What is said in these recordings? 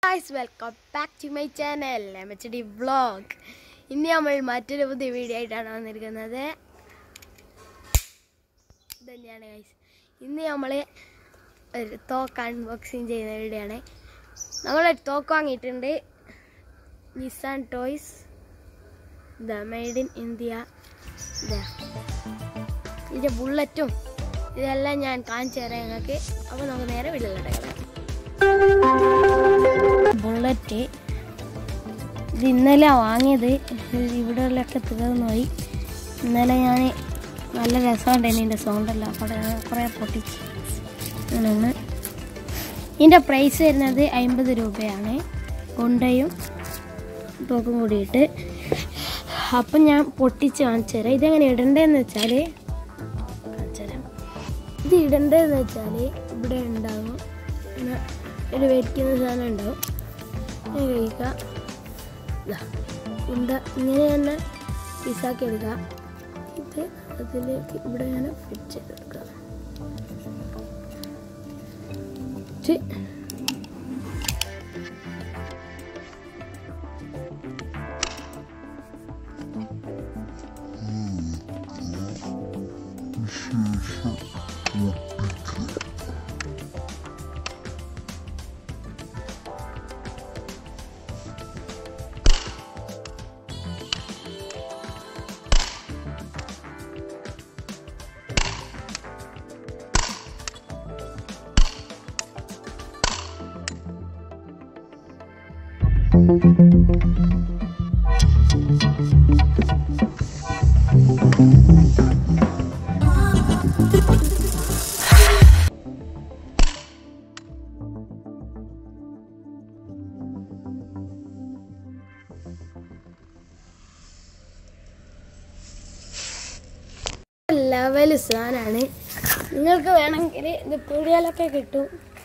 Guys welcome back to my channel M H D vlog ഇന്ന് നമ്മൾ മറ്റൊരു പുതിയ വീഡിയോ ആയിട്ടാണ് വന്നിരിക്കുന്നത് ഇതന്നെയാണ് ഗൈസ് ഇന്ന് നമ്മൾ ഒരു തോക്ക് അൺബോക്സിങ് ചെയ്യുന്ന വീഡിയോ ആണ് നമ്മളൊരു തോക്ക് വാങ്ങിയിട്ടുണ്ട് Nissan toys the made in India ഇതിൻ്റെ ബുള്ളറ്റും ഇതെല്ലാം ഞാൻ കാണിച്ചു തരാം ഞങ്ങൾക്ക് അപ്പോൾ നമുക്ക് നേരെ വീട്ടിലോട്ട് കിടക്കാം ബുള്ളറ്റ് ഇത് ഇന്നലെ വാങ്ങിയത് ഇവിടെയുള്ളൊക്കെ തീർന്നു പോയി ഇന്നലെ ഞാൻ നല്ല രസമുണ്ടായിരുന്നു ഇതിൻ്റെ സൗണ്ടല്ല അപ്പോൾ ഞാൻ കുറേ പൊട്ടിച്ച് അങ്ങനെയാണ് ഇതിൻ്റെ പ്രൈസ് വരുന്നത് അമ്പത് രൂപയാണ് കൊണ്ടയും തോക്കും കൂടിയിട്ട് അപ്പം ഞാൻ പൊട്ടിച്ച് കാണിച്ചു തരാം ഇതെങ്ങനെ ഇടണ്ടേന്ന് വെച്ചാൽ കാണിച്ചു തരാം ഇത് ഇടണ്ടേന്ന് വെച്ചാൽ ഇവിടെ ഉണ്ടാകും പിന്നെ ഒരു വരിക്കുന്ന സാധനം ഉണ്ടാവും ഇങ്ങനെ കഴിക്കുക ഇതാ ഉണ്ട ഇങ്ങനെ തന്നെ പീസാക്കി എടുക്കുക ഇത് അതിലേക്ക് ഇവിടെ ഞാൻ ഫിറ്റ് ചെയ്തെടുക്കുക ഇറ്റ് ലെവൽ സാധനമാണ് നിങ്ങൾക്ക് വേണമെങ്കിൽ ഇത് പീടികയിലൊക്കെ കിട്ടും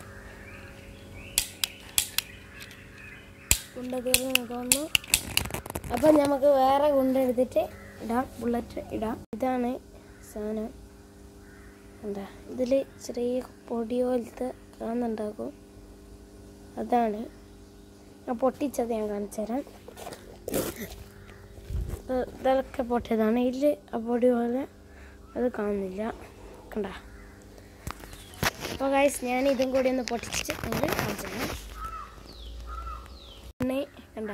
കുണ്ട തീർന്നു തോന്നുന്നു അപ്പം നമുക്ക് വേറെ കുണ്ട എടുത്തിട്ട് ഇടാം ബുള്ളറ്റ് ഇടാം ഇതാണ് സാധനം എന്താ ഇതിൽ ചെറിയ പൊടി പോലത്തെ കാണുന്നുണ്ടാക്കും അതാണ് ഞാൻ പൊട്ടിച്ചത് ഞാൻ കാണിച്ചു തരാം ഇത് ഇതൊക്കെ പൊട്ടിയതാണ് ഇതിൽ ആ പൊടി പോലെ അത് കാണുന്നില്ല കണ്ട അപ്പോൾ ഗൈസ് ഞാൻ ഇതും കൂടി ഒന്ന് പൊട്ടിച്ച് നിങ്ങൾക്ക് കാണിച്ചു തരാം പിന്നെ കണ്ട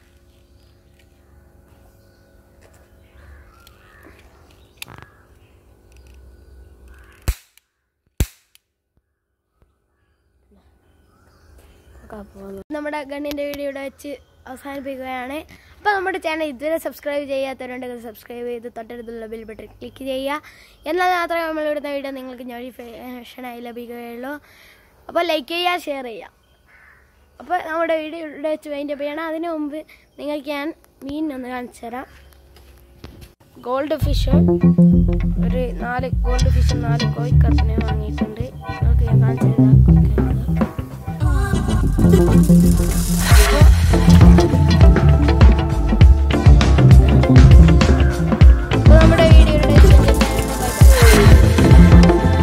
നമ്മുടെ ഗണ്ണിൻ്റെ വീഡിയോ ഇവിടെ വെച്ച് അവസാനിപ്പിക്കുകയാണ് അപ്പോൾ നമ്മുടെ ചാനൽ ഇതുവരെ സബ്സ്ക്രൈബ് ചെയ്യാത്തവരുണ്ടെങ്കിൽ സബ്സ്ക്രൈബ് ചെയ്ത് തൊട്ടടുത്തുള്ള ബിൽ ബട്ടൺ ക്ലിക്ക് ചെയ്യുക എന്നാൽ മാത്രമേ നമ്മളിടുന്ന വീഡിയോ നിങ്ങൾക്ക് നോട്ടിഫിക്കേഷനായി ലഭിക്കുകയുള്ളൂ അപ്പോൾ ലൈക്ക് ചെയ്യുക ഷെയർ ചെയ്യുക അപ്പോൾ നമ്മുടെ വീഡിയോ ഇവിടെ വെച്ച് വൈൻഡപ്പ് ചെയ്യണം അതിനു മുമ്പ് നിങ്ങൾക്ക് ഞാൻ മീൻ ഒന്ന് കാണിച്ചു തരാം ഗോൾഡ് ഫിഷും ഒരു നാല് ഗോൾഡ് ഫിഷും നാല് കോഴിക്കറിനെ വാങ്ങിയിട്ടുണ്ട് നിങ്ങൾക്ക് ഞാൻ കാണിച്ചു തരാം അപ്പോൾ നമ്മുടെ വീഡിയോ ഇവിടെ വെച്ച് വൈൻഡപ്പ് ചെയ്യണം.